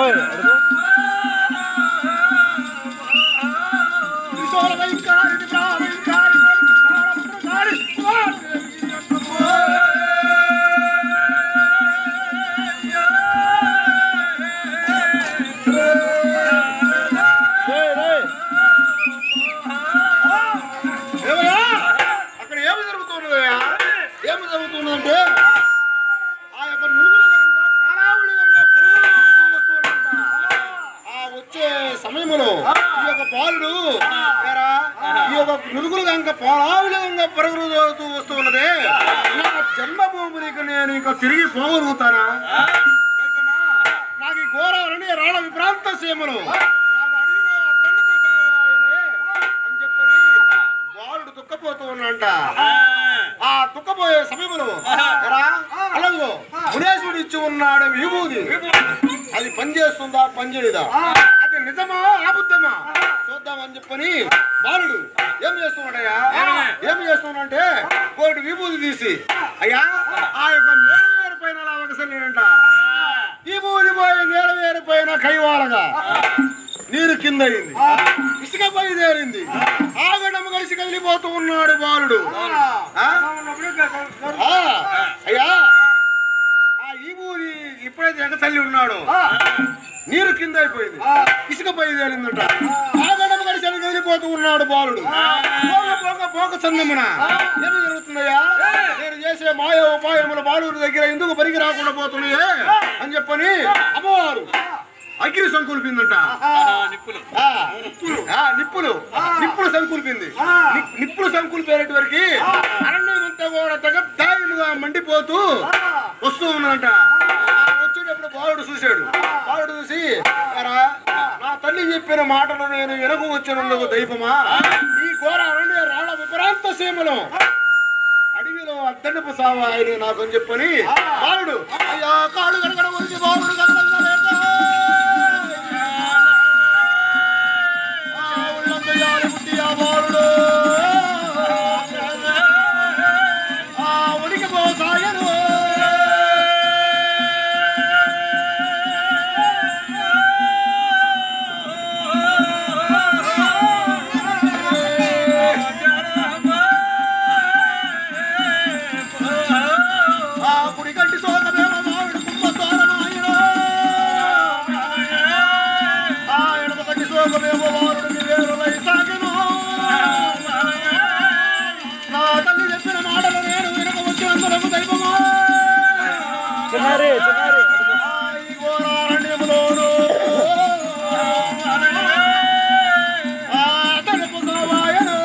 ఏమయ్యా? అక్కడ ఏమి జరుగుతున్నదయ్యా ఏమి జరుగుతుందంటే ఆ యొక్క నురుగులు గంగ పారావుడి గంగ పురుగులు నవ్వుతూ వస్తున్నదంట. ఆ వచ్చే సమయంలో ఈ యొక్క పాలుడు ఏరా, ఈ యొక్క నురుగులు గంగ పారావుడి గంగ పరుగులు తోలుతూ వస్తూ ఉన్నదే నా జన్మభూమికి నేను ఇంకా తిరిగి పోగలుగుతానా దైవమా, నాకు ఈ ఘోరాలని రాళ్ళ విభ్రాంత సీమలు నాకు అడవిలో దండకు సావాయనే అని చెప్పని బాలుడు దుఃఖపోతూ ఉన్నంట ఆ దుఃఖపోయే సమయంలో ఎరా, అలాగో మునేశ్వరుడు ఇచ్చి ఉన్నాడు విభూది అది పనిచేస్తుందా పనిచేయదా అది నిజమా అబద్ధమా చూద్దామని చెప్పని బాలుడు ఏం చేస్తున్నాడయ్యా ఏం చేస్తున్నాడంటే కోటి విభూది తీసి అయ్యా ఆ యొక్క నేలవేరు పైన అలా ఒకసారి విభూది పోయి నేలవేరు పైన కైవాలగా నీరు కింద అయింది ఇసుక బయలుదేరింది ఆగడము కలిసి కదిలిపోతూ ఉన్నాడు బాలుడు ఆ? ఆ, అయ్యా ఆ ఈబూరి ఎప్పుడైతే ఎగతల్లి ఉన్నాడో నీరు కింద అయిపోయింది ఇసుక బయలుదేరిందట ఆగడము కలిసి కదిలిపోతూ ఉన్నాడు బాలుడు పోక పోక పోక చందమున ఏమి జరుగుతుందయ్యా నేను చేసే మాయ ఉపాయముల బాలుడు దగ్గర ఎందుకు పరికి రాకుండా పోతున్నాయే అని చెప్పని అమ్మవారు అగ్ని సంకుల్పిందంట ఆ, ఆ, నిప్పులు నిప్పులు సంకుల్పింది ని- నిప్పులు సంకుల్పేట వరకు అరణ్యమంతా కూడా తగదాయముగా మండిపోతూ వస్తూ ఉన్నదంట ఆ, వచ్చేటప్పుడు బాలుడు చూశాడు బాలుడు చూసి "ఎరా, నా తల్లి చెప్పిన మాటలు నేను వెనక వచ్చినందుకు దైవమా ఈ ఘోర అరణ్య రాళ్ళ విపరాంత సీమలో అడవిలో అద్దనపు సావ ఆయన నాకు అని చెప్పని బాలుడు అయ్యా కాడు గడగడ వచ్చి బాలుడు గడగడలేక. ఆ ఉల్లంఘయాలు పుట్టి ఆ బాలుడు ఆ ఉడికిపోసాగను ఆ కుడి కంటి సోకమేమో మామిడి కుమ్మ తోరణమాయను. ఆ ఎడమ కంటి సోకమేమో వారుడికి వేరులై సాగెను. నా తల్లి చెప్పిన మాటలు నేను వినక వచ్చినందులకు దైవమా చిన్నారి చిన్నారి ఆ ఈ ఘోరారణ్యములోను ఆ తలుపు సోవాయను.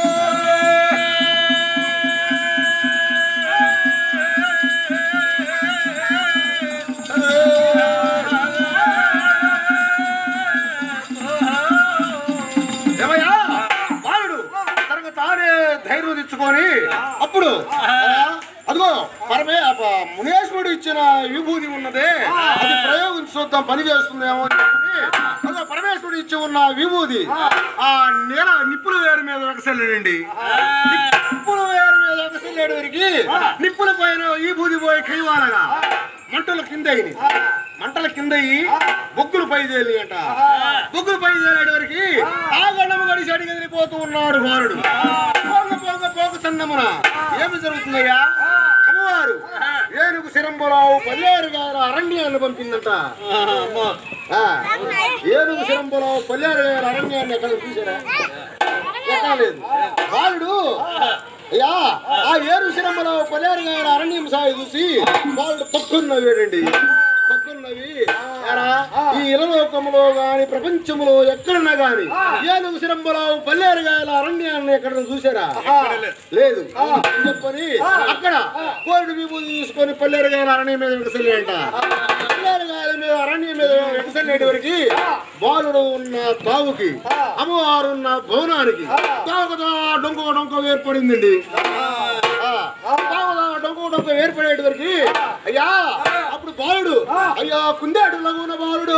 ఏమయ్యా బాలుడు తనకు తానే ధైర్యం తెచ్చుకొని అప్పుడు అదిగో పరమే అప్ప- మునేశ్వరుడు ఇచ్చిన విభూతి ఉన్నదే అది ప్రయోగించి చూద్దాం పని చేస్తుందేమో అని చెప్పి అదిగో పరమేశ్వరుడు ఇచ్చి ఉన్న విభూతి ఆ నేల నిప్పుల వేరు మీద ఒకసెల్లండి నిప్పుల వేరు మీద ఒకసెల్లేడు వరకు నిప్పుల పైన ఈ బూది పోయి కైవాలగా మంటల కింద అయ్యి మంటల కింద అయ్యి బొగ్గులు పైదేలి అంట బొగ్గులు పైదేలాడు వరకు ఆ గండము గడిచి అడిగి వెళ్ళిపోతూ ఉన్నాడు బాలుడు పోగ పోగ పోగ చందమున ఏమి జరుగుతుందయ్యా అమ్మవారు ఏనుగు శిరంబరావు పల్లేరు గారు అరణ్యాన్ని పంపిందంట ఆ, ఏనుగు శిరంబరావు పల్లేరు గారు అరణ్యాన్ని ఎక్కడ చూసారా ఎక్కడ లేదు బాలుడు అయ్యా ఆ ఏరు శిరంబలో పల్లేరు గారు అరణ్యం సాయి చూసి బాలుడు పక్కున్నవేడండి పక్కున్నవి ఎరా, ఈ ఇలలోకములో గాని ప్రపంచములో ఎక్కడున్నా గాని ఏనుగు శిరంబరావు పల్లేరు గాయల అరణ్యాన్ని ఎక్కడ చూసారా లేదు అని చెప్పని అక్కడ కోరిడి విభూతి తీసుకొని పల్లేరు గాయల అరణ్యం మీద వెంకసల్లేంట పల్లేరు గాయల మీద అరణ్యం మీద వెంకసల్లేటి వరకు బాలుడు ఉన్న తావుకి అమ్మవారు ఉన్న భవనానికి తావుకతో డొంక డొంక ఏర్పడిందండి ఆ, తావుకతో డొంక డొంక ఏర్పడేటి వరకు అయ్యా అప్పుడు బాలుడు అయ్యా కుందేడు లగున బాలుడు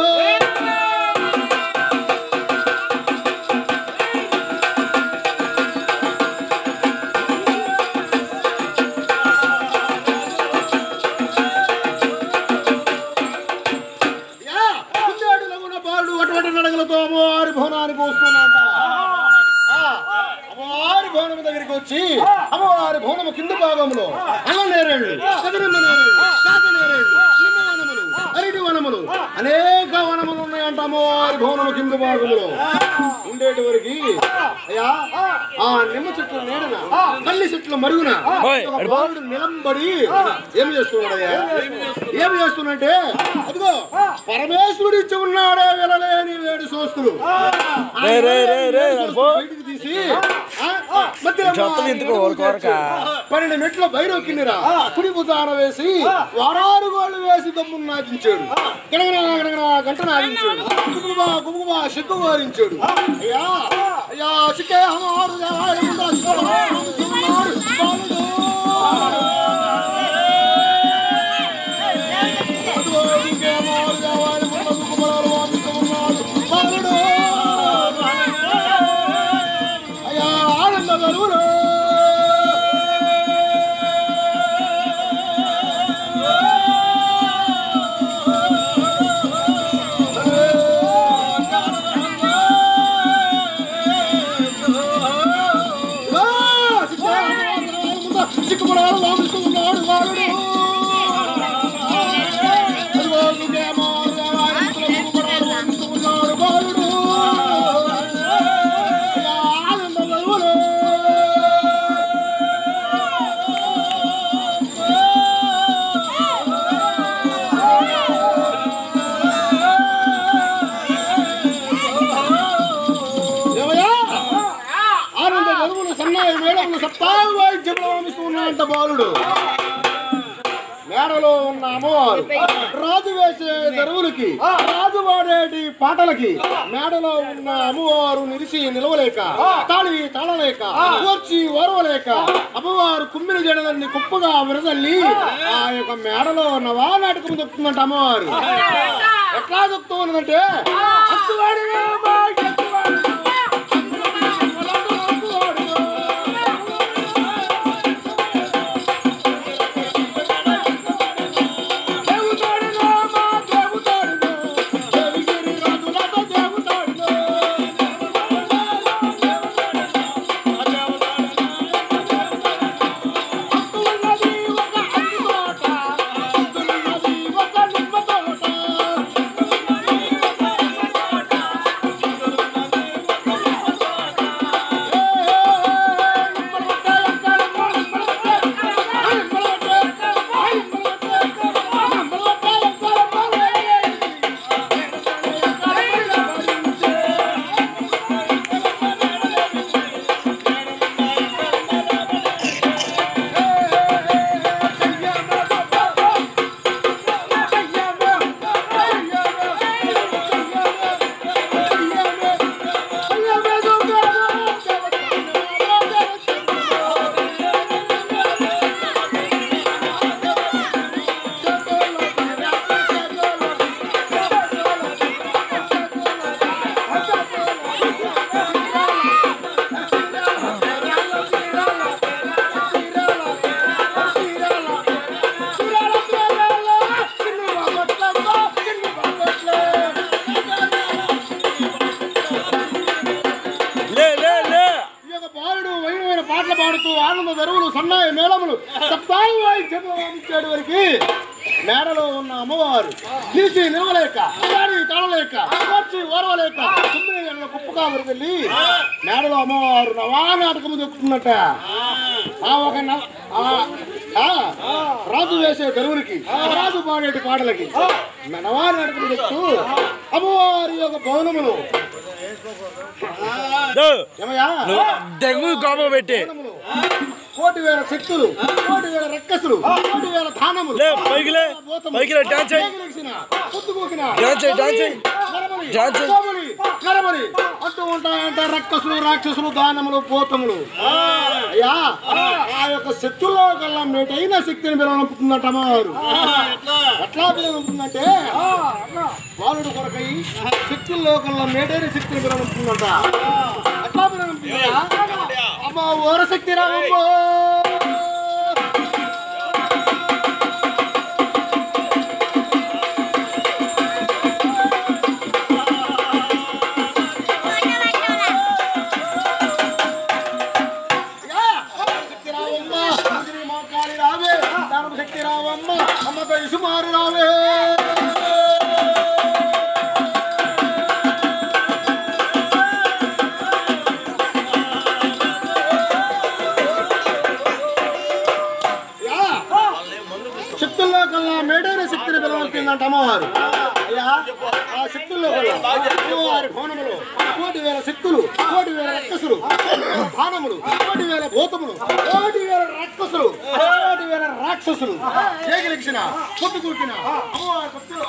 అయ్యా కుందేడు లగున భాగంలో అల్ల నేరేళ్ళు కదిరిమ్మ నేరేళ్ళు కాక నేరేళ్ళు నిమ్మ వనములు అరటి వనములు అనేక వనములు ఉన్నాయంట అమ్మవారి భవనము కింద భాగంలో ఉండేటి వరకు అయ్యా ఆ నిమ్మ చెట్ల నీడన కల్లి చెట్ల మరుగున ఓయ్, ఒక బాలుడు నిలంబడి ఏం చేస్తున్నాడయ్యా ఏం చేస్తున్నట్టే అదిగో పరమేశ్వరుడు ఇచ్చి ఉన్నాడే వెళ్ళలేని వేడి సోస్తులు రే, రే, రే, రే, నడుపో. బయటికి తీసి ఆ, మధ్యలో చెత్తలు ఎందుకు ఊరుకోరక? పన్నెండు మెట్ల బైరవ్ కిందిరా కుడి భుజాన వేసి వారారు గోళ్ళు వేసి దమ్మును నాటించాడు గణగణ గణగణ గంట నాటించాడు గుబుగుబా గుబుగుబా సిగ్గు వారించాడు అయ్యా అయ్యా సిక్కే హమారు దేవాయ ముందర శివరామ శివనాడు బాలుడు. అదిగో ఇంకే హమారు దేవాయ ముందర గుబుగుబలాలు వామిస్తూ ఉన్నాడు బాలుడు. అయ్యా ఆనంద గరువులు చిక్కుపడాలు వామిస్తూ ఉన్నాడు వాడు అదిగో ఇంకే హమారు దేవాయ ముందర గుబుగుబలాలు వామిస్తూ ఉన్నాడు బాలుడు అయ్యా ఆనంద గరువులు ఏమయ్యా? ఆనంద గదువులు సన్నాయి మేడములు సప్తాయి వాయిద్యములు ఆమిస్తున్నాయంట బాలుడు మేడలో ఉన్న అమ్మవారు రాజు వేసే దరువులకి రాజు వాడేటి పాటలకి మేడలో ఉన్న అమ్మవారు నిలిచి నిలవలేక తాళి తాళలేక వచ్చి ఓరవలేక అమ్మవారు కుమ్మిన జడలన్నీ కుప్పగా విరదల్లి ఆ యొక్క మేడలో నవా నాటకం చెప్తుందంట అమ్మవారు ఎట్లా చెప్తూ ఉన్నదంటే అత్తువాడిగా మా ఎత్తువాడిగా. దేవుతాడుగా మా దేవుతాడుగా. దేవిగిరి రాజులతో దేవుతాడుగా. అత్తున్నది ఒక అట్టి తోట. అత్తున్నది ఒక నిమ్మ తోట. లే లే లే ఈ యొక్క బాలుడు వైనమైన పాటలు పాడుతూ ఆనంద దరువులు సన్నాయి మేళములు సప్తాయి వాయిద్యములు వాయించాడు వరకు మేడలో ఉన్న అమ్మవారు తీసి నిలవలేక అల్లాడి తాళలేక వచ్చి ఓరవలేక తొమ్మిది గంటల కుప్పగా వెళ్ళి మేడలో అమ్మవారు నవా నాటకము చెప్తున్నట్ట ఆ ఒక న- ఆ- ఆ రాజు వేసే దరువులకి రాజు పాడేటి పాటలకి నవా నాటకం చెప్తూ అమ్మవారి యొక్క భవనములు దో, ఏమయ్యా నువ్వు దెంగు కోప పెట్టి దానములు, కోటి వేల శక్తులు కోటి వేల రక్కసులు కోటి వేల దానములు లే పైకి లే పైకి లే డాన్స్ చేయి డాన్స్ చేయి డాన్స్ చేయి డాన్స్ చేయి. నరమని నరమని అంటూ ఉంటాయంట రక్కసులు రాక్షసులు దానములు పోతములు అయ్యా ఆ యొక్క శక్తుల్లో కల్లా మేటైన శక్తిని పిలవనంపుతుందట అమ్మవారు ఎట్లా పిలవనంపుతుందంటే బాలుడు కొరకై శక్తుల్లో కల్లా మేటైన శక్తిని పిలవనంపుతుందంట ఎట్లా పిలవనంపుతుందా అమ్మ ఓరశక్తి రామమ్మ ఒక ఇసుమారు రావే యా, శక్తుల్లో కల్లా మేడైన శక్తిని పిలవల్సిందంట అమ్మవారు అయ్యా ఆ శక్తుల్లో కల్లా అమ్మవారి భవనములు కోటి వేల శక్తులు కోటి వేల రక్కసులు భానములు కోటి వేల భూతములు కోటి వేల రక్కసులు కోటి వేల రాక్షసులు చేగిలిక్షణ పొట్టు కూర్చిన అమ్మవారి భక్తులు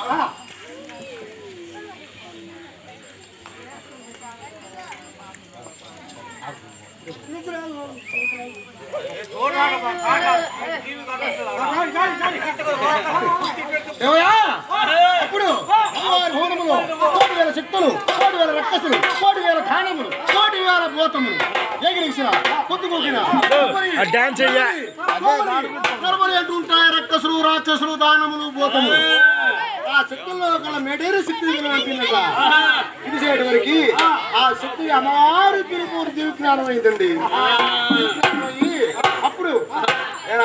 ఏమయ్యా? అప్పుడు అమ్మవారి హోమములో కోటి వేల శక్తులు కోటి వేల రక్కసులు కోటి వేల ధానములు కోటి వేల భూతములు ఏగిరిసిన పొద్దుకోకిన ఆ డాన్స్ చెయ్య. నరబలి అంటుంటాయి రక్కసులు రాక్షసులు దానములు భూతములు ఆ శక్తుల్లో గల మేడేరు శక్తి అంటున్నట ఇది చేయడం వరకు ఆ శక్తి అమ్మవారి తిరుపూరు దివిజ్ఞానం అయిందండి దివ్యజ్ఞానమయ్యి అప్పుడు ఏరా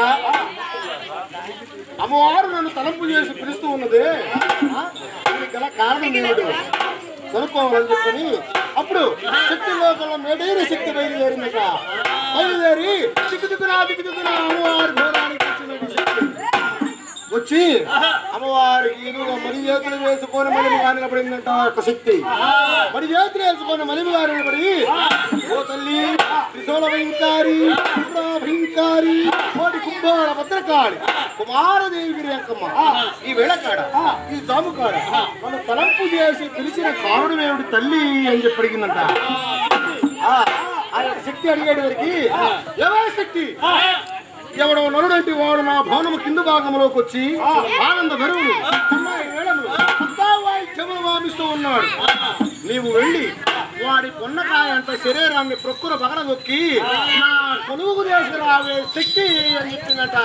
అమ్మవారు నన్ను తలంపు చేసి పిలుస్తూ ఉన్నది ఆ? దీనికి గల కారణం ఏమిటి కనుక్కోవాలని చెప్పని అప్పుడు శక్తి లోపల మేడైన శక్తి బయలుదేరిందట బయలుదేరి దిక్కు దిక్కున దిక్కు దిక్కున అమ్మవారి భోగానికి వచ్చినటువంటి శక్తి వచ్చి అమ్మవారికి ఎదురుగా మరి చేతులు వేసుకొని మలిమిగా నిలబడిందంట ఆ యొక్క శక్తి మరి చేతులు వేసుకొని మలిమిగా నిలబడి ఓ తల్లి త్రిశూల భయంకారి భయంకారి కోటి కుంభాల భద్రకాళి కుమారదేవి రేఖమ్మ ఈ వేళకాడ ఈ జాము కాడ మనం తలంపు చేసి పిలిచిన కారుడు ఏమిటి తల్లి అని చెప్పి అడిగిందంట ఆ, ఆ యొక్క శక్తి అడిగేటి వరకు ఎవరి శక్తి ఎవడో నరుడంటి వాడు నా భవనము కింద భాగంలోకి వచ్చి ఆనంద భరువులు అమ్మాయి వేళములు అంతా వాయిద్యములు వామిస్తూ ఉన్నాడు నీవు వెళ్ళి వాడి పొన్నకాయ అంత శరీరాన్ని ప్రొక్కున పగలగొక్కి నా కొనుగు చేసుకురావే శక్తి అని చెప్పిందట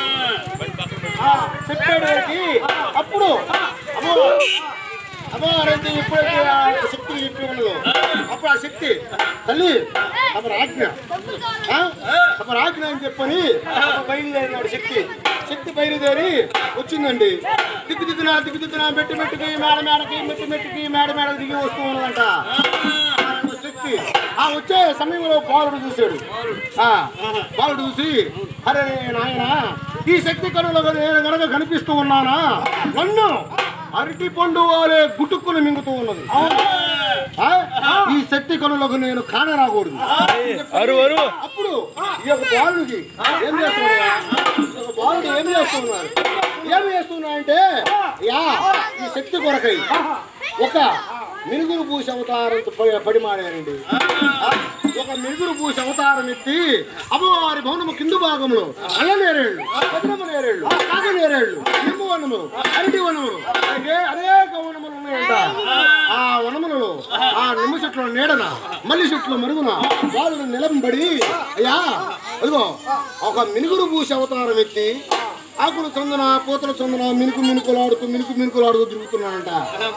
ఆ, చెప్పేవాడికి అప్పుడు అమ్మో అమ్మవారైతే ఎప్పుడైతే ఆ శక్తి చెప్పి ఉన్నదో అప్పుడు ఆ శక్తి తల్లి తమ ఆజ్ఞ ఆ? తమ ఆజ్ఞ అని చెప్పని తమ బయలుదేరినాడు శక్తి శక్తి బయలుదేరి వచ్చిందండి దిక్కు దిక్కున దిక్కు దిక్కున మెట్టు మెట్టుకి మేడ మేడకి మెట్టు మెట్టుకి మేడ మేడకి దిగి వస్తూ ఉన్నదంట ఆ యొక్క శక్తి ఆ వచ్చే సమయంలో బాలుడు చూశాడు ఆ బాలుడు చూసి అరే నాయన ఈ శక్తి కనులకు నేను గనక కనిపిస్తూ ఉన్నానా నన్ను అరటి పండు వారే గుటుక్కును మింగుతూ ఉన్నది ఆ? ఈ శక్తి కనులకు నేను కానరాకూడదు అరు అరు అప్పుడు ఈ యొక్క బాలుడికి ఏం చేస్తున్నాడు ఈ యొక్క బాలుడు ఏం చేస్తున్నాడు ఏం చేస్తున్నా అంటే యా ఈ శక్తి కొరకై ఒక మినుగురు పూసి అవతారంతో పడి- పడిమాడారండి ఆ, ఒక మినుగురు పూసి అవతారం ఎత్తి అమ్మవారి భవనము కింద భాగంలో అల్ల నేరేళ్ళు పద్మము నేరేళ్ళు కాక నేరేళ్ళు నిమ్మ వనము అరటి వనములు అలాగే అనేక వనములు ఉన్నాయంట ఆ వనములలో ఆ నిమ్మ చెట్ల నీడన మల్లి చెట్లు మరుగున వాళ్ళు నిలంబడి అయ్యా అదిగో ఒక మినుగురు పూసి అవతారం ఎత్తి ఆకులు చందన పూతల చందన మినుకు మినుకులాడుతూ మినుకు మినుకులాడుతూ తిరుగుతున్నాడంట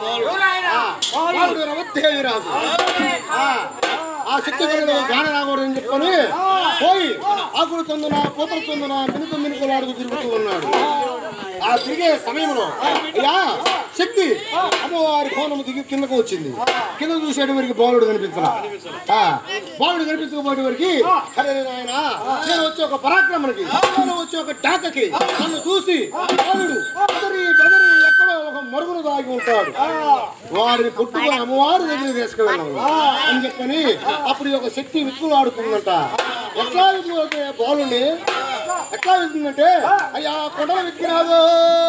ఆ, వాడు రవత్తేవి రాజు ఆ, ఆ శక్తి కలిగిన గాన రాకూడదని చెప్పని పోయి ఆకులు చందన పూతల చందన మినుకు మినుకులాడుతూ తిరుగుతూ ఉన్నాడు ఆ తిరిగే సమయంలో అయ్యా శక్తి అమ్మవారి భవనము దిగి కిందకు వచ్చింది కింద చూసేటి వరకు బాలుడు కనిపించలా ఆ, బాలుడు కనిపించకపోతే వరకు అరే నాయన నేను వచ్చి ఒక పరాక్రమణకి నేను వచ్చి ఒక టాకకి నన్ను చూసి బాలుడు బెదరి బెదరి ఎక్కడో ఒక మరుగున దాగి ఉంటాడు వాడిని పుట్టుకొని అమ్మవారి దగ్గర తీసుకెళ్ళాను అని చెప్పని అప్పుడు ఈ ఒక శక్తి విత్తులు ఆడుతుందంట ఎట్లా విత్తులు బాలుని ఎట్లా వెళ్తుందంటే అయ్యా కొండలు వెతికినాదు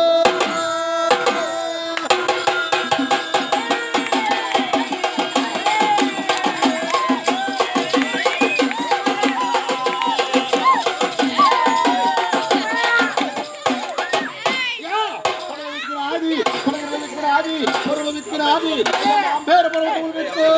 యా, కొండలు వెతికినాది, కొండలు వెతికినాది, కొండలు వెతికినాది, పేరు పర్వతములు వెతుకు.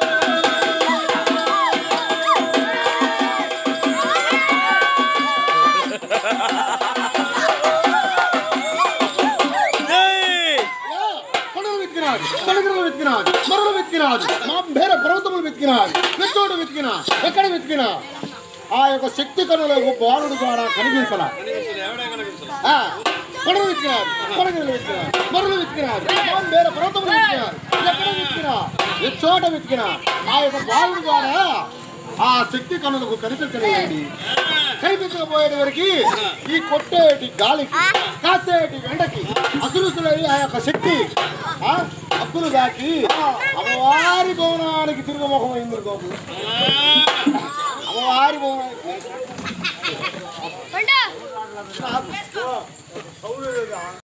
ఏయ్! యా, కొండలు వెతికినాడు కొండలు వెతికినాడు మరలు వెతికినాడు మా పేర పర్వతములు వెతికినాడు వెచ్చోడు వెతికినా ఎక్కడ వెతికినా ఆ యొక్క శక్తి కనులకు బాలుడు ద్వారా కనిపించలా ఆ, కొండలు వెతికినారు కొనగలు వెతికినారు మరలు వెతికినారు మాం వేరే పర్వతములు వెతికినారు ఎక్కడ వెతికినా ఏ చోట వెతికినా ఆ యొక్క బాలుడు ద్వారా ఆ శక్తి కనులకు కనిపించలేదండి కనిపించకపోయేటి వరకు ఈ కొట్టేటి గాలికి కాసేటి వెంటకి అసురుసులై ఆ యొక్క శక్తి ఆ అప్పులు దాకి అమ్మవారి భవనానికి తిరుగుముఖం అయింది గోపు అమ్మవారి భవనానికి పండు